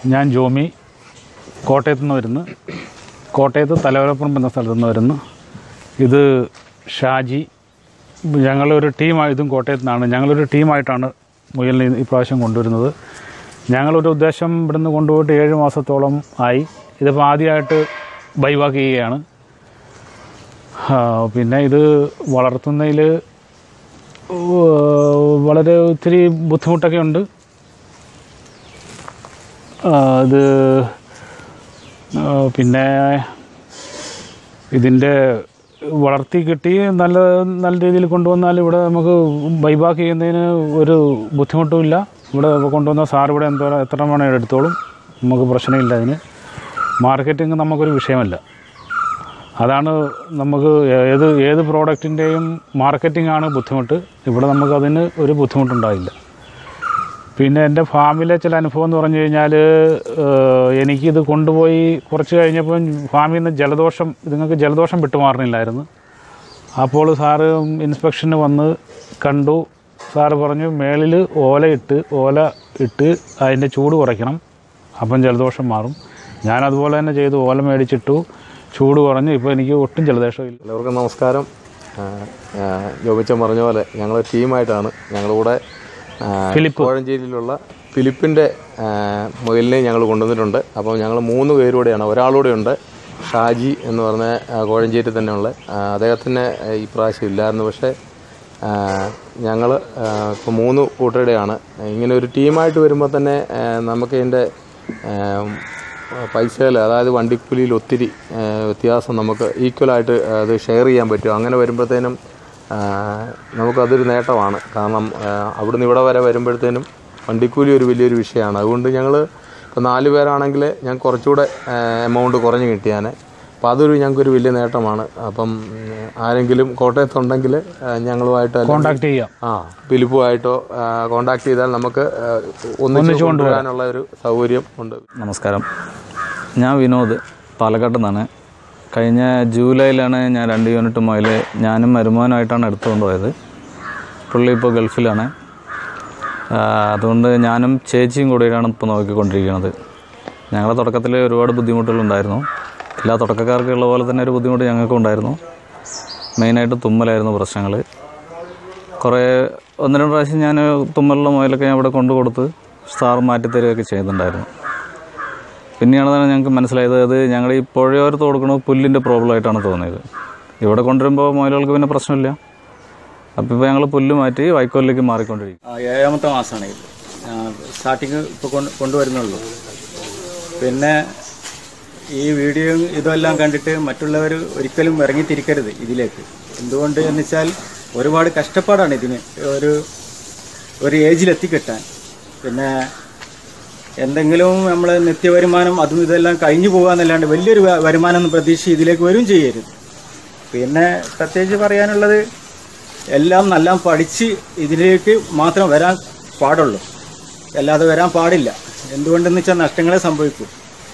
ഞാൻ ജോമി കോട്ടയത്തു നിന്ന് വരുന്നു കോട്ടയത്ത് തലവരപ്പുറം എന്ന സ്ഥലത്തു നിന്ന് വരുന്നു ഇത് ഷാജി ഞങ്ങളൊരു ടീമായി ഇതും കോട്ടയത്തു നിന്നാണ് ഞങ്ങളൊരു ടീമായിട്ടാണ് മുയലിനെ ഈ പ്രാവശ്യം കൊണ്ടുവരുന്നത് ഞങ്ങളൊരു ഉദ്ദേശം ഇവിടുന്ന് കൊണ്ടുപോയിട്ട് ഏഴ് മാസത്തോളം ആയി ഇതിപ്പോൾ ആദ്യമായിട്ട് ബൈവാക്ക് ചെയ്യുകയാണ് ആ, പിന്നെ ഇത് വളർത്തുന്നതിൽ വളരെ ഒത്തിരി ബുദ്ധിമുട്ടൊക്കെ ഉണ്ട് ആ, ഇത് ആ, പിന്നെ ഇതിൻ്റെ വളർത്തി കിട്ടി നല്ല നല്ല രീതിയിൽ കൊണ്ടുവന്നാൽ ഇവിടെ നമുക്ക് ബൈബാക്ക് ചെയ്യുന്നതിന് ഒരു ബുദ്ധിമുട്ടുമില്ല ഇവിടെ കൊണ്ടുവന്ന സാർ ഇവിടെ എന്തോ എത്ര വേണം എടുത്തോളും നമുക്ക് പ്രശ്നമില്ല അതിന് മാർക്കറ്റിംഗ് നമുക്കൊരു വിഷയമല്ല അതാണ് നമുക്ക് ഏത് ഏത് പ്രോഡക്റ്റിൻ്റെയും മാർക്കറ്റിംഗ് ആണ് ബുദ്ധിമുട്ട് ഇവിടെ നമുക്ക് അതിന് ഒരു ബുദ്ധിമുട്ടുണ്ടായില്ല പിന്നെ എൻ്റെ ഫാമിലെ ചില അനുഭവം എന്ന് പറഞ്ഞു കഴിഞ്ഞാൽ എനിക്കിത് കൊണ്ടുപോയി കുറച്ച് കഴിഞ്ഞപ്പോൾ ഫാമിൽ നിന്ന് ജലദോഷം ഇതുങ്ങൾക്ക് ജലദോഷം വിട്ടുമാറുന്നില്ലായിരുന്നു അപ്പോൾ സാറ് ഇൻസ്പെക്ഷന് വന്ന് കണ്ടു സാറ് പറഞ്ഞു മേളിൽ ഓല ഇട്ട് ഓല ഇട്ട് അതിൻ്റെ ചൂട് കുറയ്ക്കണം അപ്പം ജലദോഷം മാറും ഞാൻ അതുപോലെ തന്നെ ചെയ്തു ഓല മേടിച്ചിട്ടു ചൂട് കുറഞ്ഞ് ഇപ്പോൾ എനിക്ക് ഒട്ടും ജലദോഷമില്ല എല്ലാവർക്കും നമസ്കാരം ആ, ആ, ജോബിച്ചൻ പറഞ്ഞ പോലെ ഞങ്ങൾ ടീമായിട്ടാണ് ഞങ്ങളിവിടെ ആ, ഫിലിപ്പ്. കോഴഞ്ചേരിയിലുള്ള ഫിലിപ്പിൻ്റെ ആ, മുയലിനെ ഞങ്ങൾ കൊണ്ടുവന്നിട്ടുണ്ട് അപ്പോൾ ഞങ്ങൾ മൂന്ന് പേരൂടെയാണ് ഒരാളൂടെ ഉണ്ട് ഷാജി എന്ന് പറഞ്ഞ ആ, കോഴഞ്ചേരി തന്നെയുള്ള ആ, അദ്ദേഹത്തിന് ഈ പ്രാവശ്യം ഇല്ലായിരുന്നു പക്ഷേ ഞങ്ങൾ ഇപ്പോൾ മൂന്ന് കൂട്ടരുടെയാണ് ഇങ്ങനെ ഒരു ടീമായിട്ട് വരുമ്പോൾ തന്നെ ആ, നമുക്ക് ഇതിൻ്റെ പൈസയിൽ അതായത് വണ്ടിക്കൂലിയിൽ ഒത്തിരി ആ, വ്യത്യാസം നമുക്ക് ഈക്വലായിട്ട് അത് ഷെയർ ചെയ്യാൻ പറ്റും അങ്ങനെ വരുമ്പോഴത്തേനും ആ, നമുക്കതൊരു നേട്ടമാണ് കാരണം ആ, അവിടുന്ന് ഇവിടെ വരെ വരുമ്പോഴത്തേനും വണ്ടിക്കൂലി ഒരു വലിയൊരു വിഷയമാണ് അതുകൊണ്ട് ഞങ്ങൾ ഇപ്പോൾ നാല് പേരാണെങ്കിൽ ഞാൻ കുറച്ചുകൂടെ എമൗണ്ട് കുറഞ്ഞ് കിട്ടിയാൽ അപ്പോൾ അതൊരു ഞങ്ങൾക്കൊരു വലിയ നേട്ടമാണ് അപ്പം ഉം, ആരെങ്കിലും കോട്ടയത്തുണ്ടെങ്കിൽ ആ, ഞങ്ങളുമായിട്ട് അല്ലെങ്കിൽ- കോണ്ടാക്ട് ചെയ്യാം ആ ഫിലിപ്പുമായിട്ടോ കോണ്ടാക്ട് ചെയ്താൽ നമുക്ക് ആ, ഒന്നിച്ച് കൊണ്ടുവരാനുള്ള ഒരു സൗകര്യം ഉണ്ട് നമസ്കാരം ഞാൻ വിനോദ് പാലക്കാട്ട് നിന്നാണ് കഴിഞ്ഞ ജൂലൈയിലാണ് ഞാൻ രണ്ട് യൂണിറ്റ് മുതൽ ഞാനും മരുമോനായിട്ടാണ് എടുത്തുകൊണ്ട് പോയത് പുള്ളി ഇപ്പോൾ ഗൾഫിലാണ് ആ, അതുകൊണ്ട് ഞാനും ചേച്ചിയും കൂടിയാണ് ഇപ്പോൾ നോക്കിക്കൊണ്ടിരിക്കുന്നത് ഞങ്ങളുടെ തുടക്കത്തിൽ ഒരുപാട് ബുദ്ധിമുട്ടുകളുണ്ടായിരുന്നു എല്ലാ തുടക്കക്കാർക്കും ഉള്ള പോലെ തന്നെ ഒരു ബുദ്ധിമുട്ട് ഞങ്ങൾക്കും ഉണ്ടായിരുന്നു മെയിനായിട്ട് തുമ്മലായിരുന്നു പ്രശ്നങ്ങൾ കുറേ ഒന്ന് രണ്ട് പ്രാവശ്യം ഞാൻ തുമ്മലുള്ള മുയലൊക്കെ ഞാൻ ഇവിടെ കൊണ്ടു കൊടുത്ത് സ്റ്റാർ മാറ്റിത്തരികയൊക്കെ ചെയ്യുന്നുണ്ടായിരുന്നു പിന്നെയാണ് തന്നെ ഞങ്ങൾക്ക് മനസ്സിലായത് അത് ഞങ്ങൾ ഈ പുഴയോരത്ത് കൊടുക്കുന്നത് പുല്ലിൻ്റെ പ്രോബ്ലം ആയിട്ടാണ് തോന്നിയത് ഇവിടെ കൊണ്ടുവരുമ്പോൾ മുയലുകൾക്ക് പിന്നെ പ്രശ്നമില്ല അപ്പോൾ ഇപ്പോൾ ഞങ്ങൾ പുല്ല് മാറ്റി വൈക്കോലിലേക്ക് മാറിക്കൊണ്ടിരിക്കും ആ, ഏഴാമത്തെ മാസമാണ് ഇത് സ്റ്റാർട്ടിങ് ഇപ്പോൾ കൊണ്ട് കൊണ്ടുവരുന്നുള്ളൂ പിന്നെ ഈ വീഡിയോ ഇതെല്ലാം കണ്ടിട്ട് മറ്റുള്ളവർ ഒരിക്കലും ഇറങ്ങിത്തിരിക്കരുത് ഇതിലേക്ക് എന്തുകൊണ്ട് എന്ന് വെച്ചാൽ ഒരുപാട് കഷ്ടപ്പാടാണ് ഇതിന് ഒരു ഒരു ഏജിലെത്തിക്കിട്ടാൻ പിന്നെ എന്തെങ്കിലും നമ്മൾ നിത്യവരുമാനം അതും ഇതെല്ലാം കഴിഞ്ഞു പോകാന്നല്ലാണ്ട് വലിയൊരു വ- വരുമാനം ഒന്നും പ്രതീക്ഷ ഇതിലേക്ക് വരും ചെയ്യരുത് പിന്നെ പ്രത്യേകിച്ച് പറയാനുള്ളത് എല്ലാം നല്ല പഠിച്ച് ഇതിലേക്ക് മാത്രം വരാൻ പാടുള്ളൂ അല്ലാതെ വരാൻ പാടില്ല എന്തുകൊണ്ടെന്ന് വെച്ചാൽ നഷ്ടങ്ങളെ സംഭവിക്കും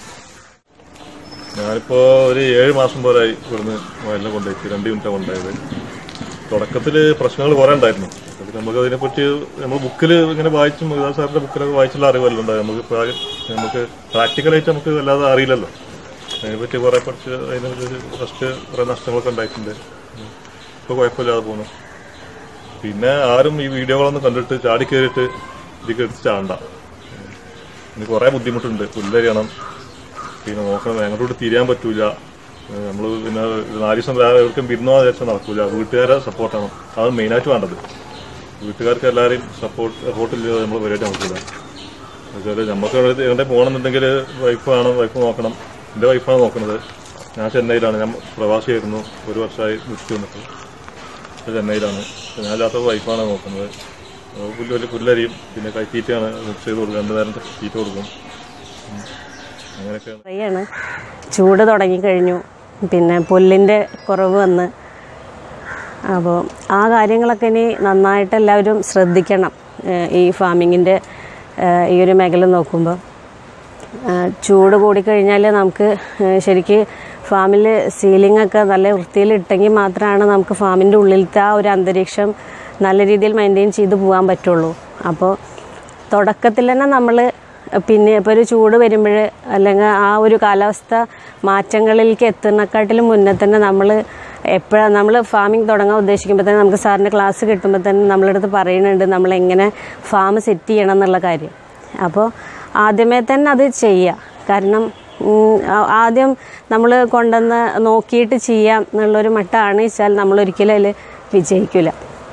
ഞാനിപ്പോ ഒരു ഏഴ് മാസം പോലായി ഇവിടുന്ന് മുയലിനെ കൊണ്ടുപോയി രണ്ട് യൂണിറ്റ് കൊണ്ടുപോയത് തുടക്കത്തിൽ പ്രശ്നങ്ങൾ കുറെ ഉണ്ടായിരുന്നു അത് നമുക്ക് അതിനെപ്പറ്റി നമ്മൾ ബുക്കിൽ ഇങ്ങനെ വായിച്ചും മൃഗാ സാറിന്റെ ബുക്കിലൊക്കെ വായിച്ചുള്ള അറിവല്ലോ ഉണ്ടായി നമുക്ക് ഇപ്പൊ ആകെ നമുക്ക് പ്രാക്ടിക്കലായിട്ട് നമുക്ക് വല്ലാതെ അറിയില്ലല്ലോ അതിനെപ്പറ്റി കുറെ പഠിച്ച് അതിന് ഫസ്റ്റ് കുറെ നഷ്ടങ്ങളൊക്കെ ഉണ്ടായിട്ടുണ്ട് ഇപ്പൊ കുഴപ്പമില്ലാതെ പോകുന്നു പിന്നെ ആരും ഈ വീഡിയോകളൊന്നും കണ്ടിട്ട് ചാടി കയറിയിട്ട് ഇതിക്ക് എടുത്ത് ചാണ്ട ഇനി കുറെ ബുദ്ധിമുട്ടുണ്ട് പുല്ലരിയണം പിന്നെ നോക്കണം ഞങ്ങളോട് തിരിയാൻ പറ്റൂല നമ്മൾ പിന്നെ നാല് ദിവസം വേറെ എവിടേക്കും വിരുന്നോ വിചാരിച്ചാൽ നടക്കൂല വീട്ടുകാരെ സപ്പോർട്ടാണ് അതാണ് മെയിനായിട്ട് വേണ്ടത് വീട്ടുകാർക്ക് എല്ലാവരെയും സപ്പോർട്ട് സപ്പോർട്ടില്ലാതെ നമ്മൾ പരിപാടി നടക്കില്ല എന്നുവെച്ചാൽ നമുക്ക് എവിടെ പോകണമെന്നുണ്ടെങ്കിൽ വൈഫ് വേണം വൈഫ് നോക്കണം എൻ്റെ വൈഫാണ് നോക്കുന്നത് ഞാൻ ചെന്നൈയിലാണ് ഞാൻ പ്രവാസിയായിരുന്നു ഒരു വർഷമായി വിളിച്ചു വന്നിട്ട് ഇപ്പൊ ചെന്നൈയിലാണ് ഞാൻ അല്ലാത്ത വൈഫാണ് നോക്കുന്നത് അപ്പോൾ പുല്ല് വലിയ പുല്ലരിയും പിന്നെ കൈത്തീറ്റയാണ് മിക്സ് ചെയ്ത് കൊടുക്കും രണ്ട് നേരം തീറ്റ കൊടുക്കും ഉം. അങ്ങനെയൊക്കെയാണ് പറയാണ് ചൂട് തുടങ്ങിക്കഴിഞ്ഞു പിന്നെ പുല്ലിൻ്റെ കുറവ് വന്ന് അപ്പോൾ ആ കാര്യങ്ങളൊക്കെ ഇനി നന്നായിട്ട് എല്ലാവരും ശ്രദ്ധിക്കണം ഏഹ് ഈ ഫാമിങ്ങിൻ്റെ ഈ ഒരു മേഖല നോക്കുമ്പോൾ ഏഹ് ചൂട് കൂടിക്കഴിഞ്ഞാൽ നമുക്ക് ഏഹ് ശരിക്ക് ഫാമിൽ സീലിംഗ് ഒക്കെ നല്ല വൃത്തിയിൽ ഇട്ടെങ്കിൽ മാത്രമാണ് നമുക്ക് ഫാമിൻ്റെ ഉള്ളിലത്തെ ആ ഒരു അന്തരീക്ഷം നല്ല രീതിയിൽ മെയിൻറ്റെയിൻ ചെയ്ത് പോകാൻ പറ്റുള്ളൂ അപ്പോൾ തുടക്കത്തിൽ തന്നെ നമ്മൾ പിന്നെ ഇപ്പോൾ ഒരു ചൂട് വരുമ്പോൾ അല്ലെങ്കിൽ ആ ഒരു കാലാവസ്ഥ മാറ്റങ്ങളിലേക്ക് എത്തുന്നക്കാട്ടിലും മുന്നേ തന്നെ നമ്മൾ എപ്പോഴാണ് നമ്മൾ ഫാമിംഗ് തുടങ്ങാൻ ഉദ്ദേശിക്കുമ്പോൾ തന്നെ നമുക്ക് സാറിൻ്റെ ക്ലാസ് കിട്ടുമ്പോൾ തന്നെ നമ്മളടുത്ത് പറയുന്നുണ്ട് നമ്മൾ എങ്ങനെ ഫാം സെറ്റ് ചെയ്യണം എന്നുള്ള കാര്യം അപ്പോൾ ആദ്യമേ തന്നെ അത് ചെയ്യുക കാരണം ഉം, ആ- ആദ്യം നമ്മൾ കൊണ്ടുവന്ന് നോക്കിയിട്ട് ചെയ്യാം എന്നുള്ളൊരു മട്ടാണ് വെച്ചാൽ നമ്മൾ ഒരിക്കലും അതിൽ വിജയിക്കില്ല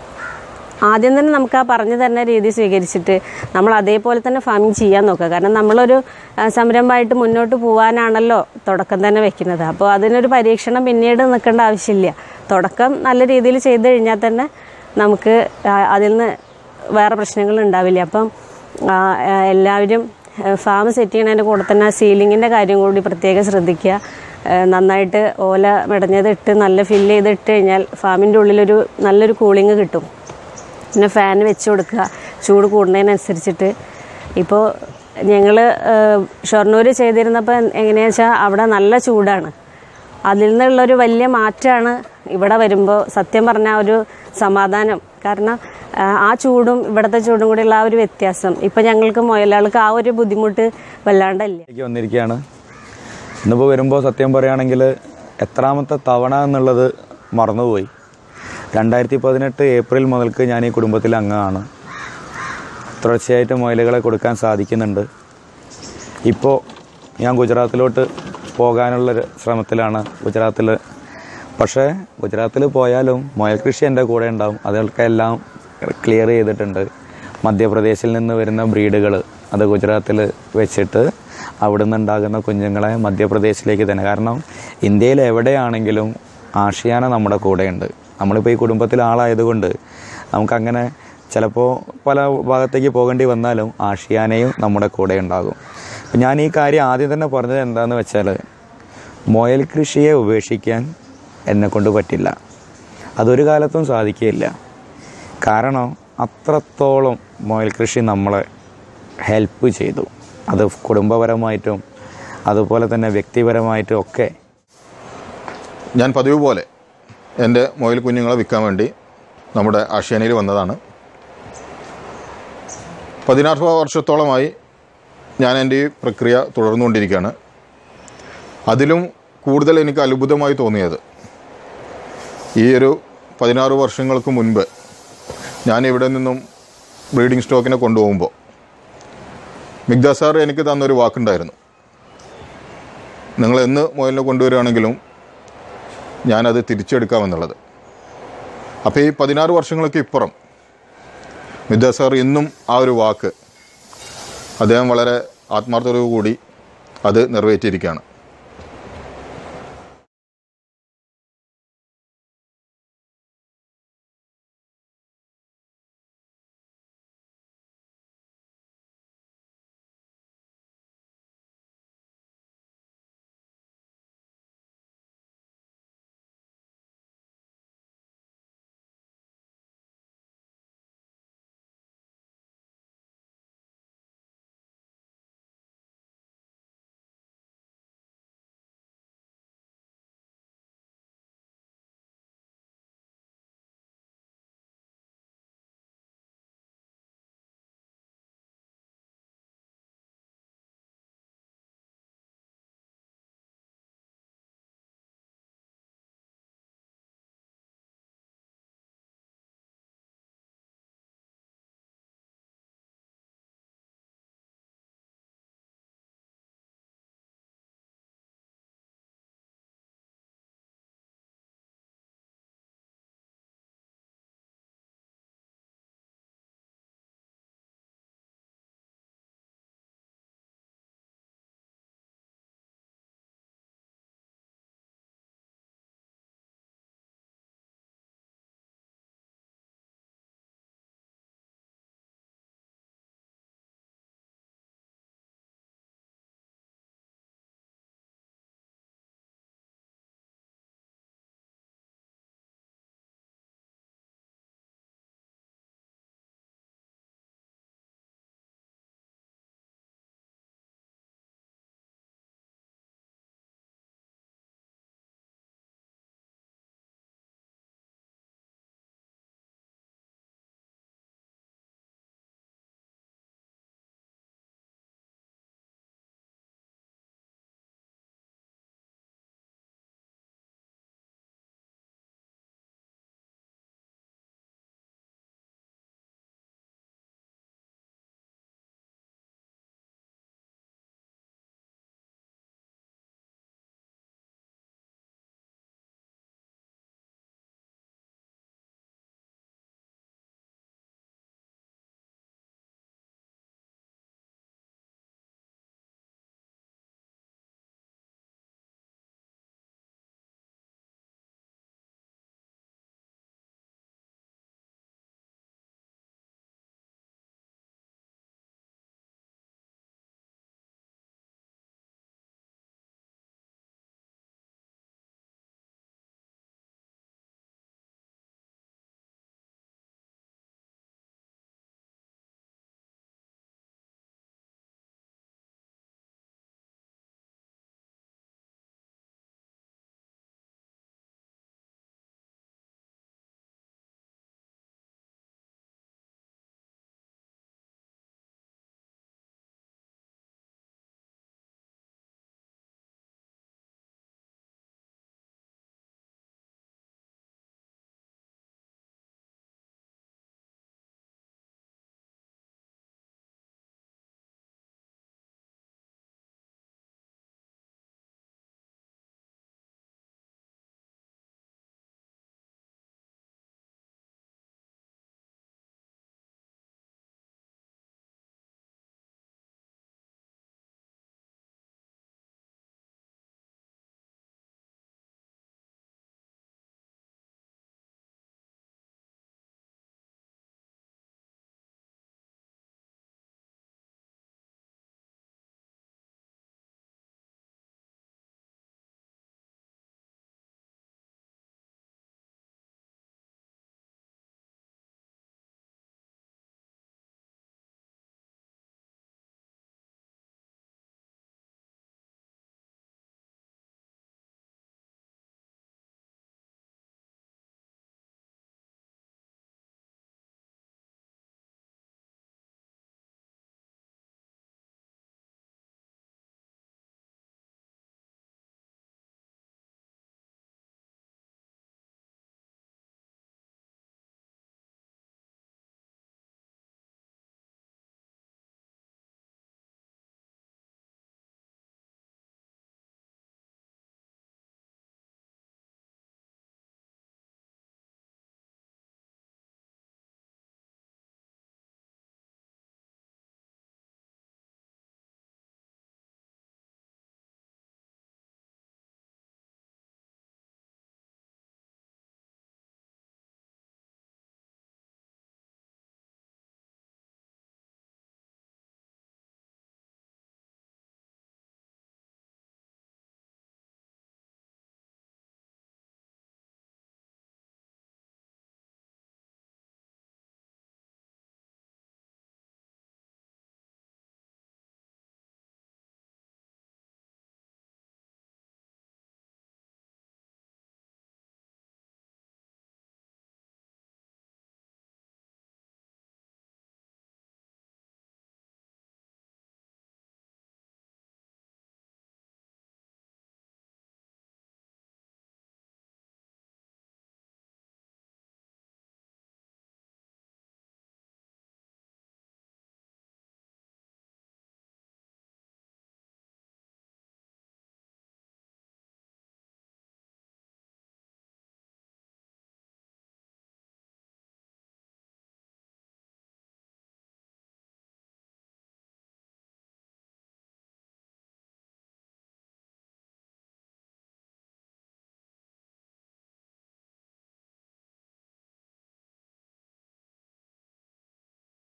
ആദ്യം തന്നെ നമുക്ക് ആ പറഞ്ഞു തരുന്ന രീതി സ്വീകരിച്ചിട്ട് നമ്മൾ അതേപോലെ തന്നെ ഫാമിംഗ് ചെയ്യാൻ നോക്കുക കാരണം നമ്മളൊരു ആ, സംരംഭമായിട്ട് മുന്നോട്ട് പോകാനാണല്ലോ തുടക്കം തന്നെ വെക്കുന്നത് അപ്പോൾ അതിനൊരു പരീക്ഷണം പിന്നീട് നിൽക്കേണ്ട ആവശ്യമില്ല തുടക്കം നല്ല രീതിയിൽ ചെയ്ത് കഴിഞ്ഞാൽ തന്നെ നമുക്ക് ആ, അതിൽ നിന്ന് വേറെ പ്രശ്നങ്ങൾ ഉണ്ടാവില്ല അപ്പം ആ, ആ, എല്ലാവരും ഫാം സെറ്റ് ചെയ്യുന്നതിൻ്റെ കൂടെ തന്നെ സീലിങ്ങിൻ്റെ കാര്യം കൂടി പ്രത്യേകം ശ്രദ്ധിക്കുക ആ, നന്നായിട്ട് ഓല മെടഞ്ഞത് ഇട്ട് നല്ല ഫില്ല് ചെയ്ത് ഇട്ട് കഴിഞ്ഞാൽ ഫാമിൻ്റെ ഉള്ളിലൊരു നല്ലൊരു കൂളിങ് കിട്ടും പിന്നെ ഫാൻ വെച്ച് കൊടുക്കുക ചൂട് കൂടുന്നതിനനുസരിച്ചിട്ട് ഇപ്പോൾ ഞങ്ങൾ ഷൊർണൂർ ചെയ്തിരുന്നപ്പോൾ എങ്ങനെയാണെന്ന് വെച്ചാൽ അവിടെ നല്ല ചൂടാണ് അതിൽ നിന്നുള്ളൊരു വലിയ മാറ്റമാണ് ഇവിടെ വരുമ്പോൾ സത്യം പറഞ്ഞാൽ ഒരു സമാധാനം കാരണം ആ, ആ ചൂടും ഇവിടുത്തെ ചൂടും കൂടിയുള്ള ആ ഒരു വ്യത്യാസം ഇപ്പം ഞങ്ങൾക്ക് മുയലാൾക്ക് ആ ഒരു ബുദ്ധിമുട്ട് വല്ലാണ്ടല്ല ലേക്ക് വന്നിരിക്കുകയാണ് ഇന്നിപ്പോൾ വരുമ്പോൾ സത്യം പറയുകയാണെങ്കിൽ എത്രാമത്തെ തവണ എന്നുള്ളത് മറന്നുപോയി രണ്ടായിരത്തി പതിനെട്ട് ഏപ്രിൽ മുതൽക്ക് ഞാൻ ഈ കുടുംബത്തിലെ അംഗമാണ് തുടർച്ചയായിട്ട് മുയലുകളെ കൊടുക്കാൻ സാധിക്കുന്നുണ്ട് ഇപ്പോൾ ഞാൻ ഗുജറാത്തിലോട്ട് പോകാനുള്ളൊരു ശ്രമത്തിലാണ് ഗുജറാത്തിൽ പക്ഷേ ഗുജറാത്തിൽ പോയാലും മുയൽ കൃഷി എൻ്റെ കൂടെ ഉണ്ടാവും അതൊക്കെ എല്ലാം ക്ലിയർ ചെയ്തിട്ടുണ്ട് മധ്യപ്രദേശിൽ നിന്ന് വരുന്ന ബ്രീഡുകൾ അത് ഗുജറാത്തിൽ വെച്ചിട്ട് അവിടെ നിന്നുണ്ടാകുന്ന കുഞ്ഞുങ്ങളെ മധ്യപ്രദേശിലേക്ക് തന്നെ കാരണം ഇന്ത്യയിൽ എവിടെയാണെങ്കിലും ആഷിയാന നമ്മുടെ കൂടെയുണ്ട് നമ്മളിപ്പോൾ ഈ കുടുംബത്തിലെ ആളായതുകൊണ്ട് നമുക്കങ്ങനെ ചിലപ്പോൾ പല ഭാഗത്തേക്ക് പോകേണ്ടി വന്നാലും ആഷിയാനയും നമ്മുടെ കൂടെ ഉണ്ടാകും അപ്പം ഞാൻ ഈ കാര്യം ആദ്യം തന്നെ പറഞ്ഞത് എന്താണെന്ന് വെച്ചാൽ മുയൽ കൃഷിയെ ഉപേക്ഷിക്കാൻ എന്നെ കൊണ്ട് പറ്റില്ല അതൊരു കാലത്തും സാധിക്കുകയില്ല കാരണം അത്രത്തോളം മുയൽ കൃഷി നമ്മളെ ഹെൽപ്പ് ചെയ്തു അത് കുടുംബപരമായിട്ടും അതുപോലെ തന്നെ വ്യക്തിപരമായിട്ടും ഒക്കെ ഞാൻ പതിവ് പോലെ എൻ്റെ മുയൽ കുഞ്ഞുങ്ങളെ വിൽക്കാൻ വേണ്ടി നമ്മുടെ ആഷ്യാനയിൽ വന്നതാണ് പതിനാറ് വർഷത്തോളമായി ഞാൻ എൻ്റെ ഈ പ്രക്രിയ തുടർന്നുകൊണ്ടിരിക്കുകയാണ് അതിലും കൂടുതൽ എനിക്ക് അത്ഭുതമായി തോന്നിയത് ഈ ഒരു പതിനാറ് വർഷങ്ങൾക്ക് മുൻപ് ഞാൻ ഇവിടെ നിന്നും ബ്രീഡിംഗ് സ്റ്റോക്കിനെ കൊണ്ടുപോകുമ്പോൾ മിഗ്ദ സാർ എനിക്ക് തന്നൊരു വാക്കുണ്ടായിരുന്നു നിങ്ങൾ എന്ന് മുയലിനെ കൊണ്ടുവരികയാണെങ്കിലും ഞാനത് തിരിച്ചെടുക്കാമെന്നുള്ളത് അപ്പോൾ ഈ പതിനാറ് വർഷങ്ങൾക്ക് ഇപ്പുറം മിദ്ദ സാർ ഇന്നും ആ ഒരു വാക്ക് അദ്ദേഹം വളരെ ആത്മാർത്ഥതയോടുകൂടി അത് നിറവേറ്റിയിരിക്കുകയാണ്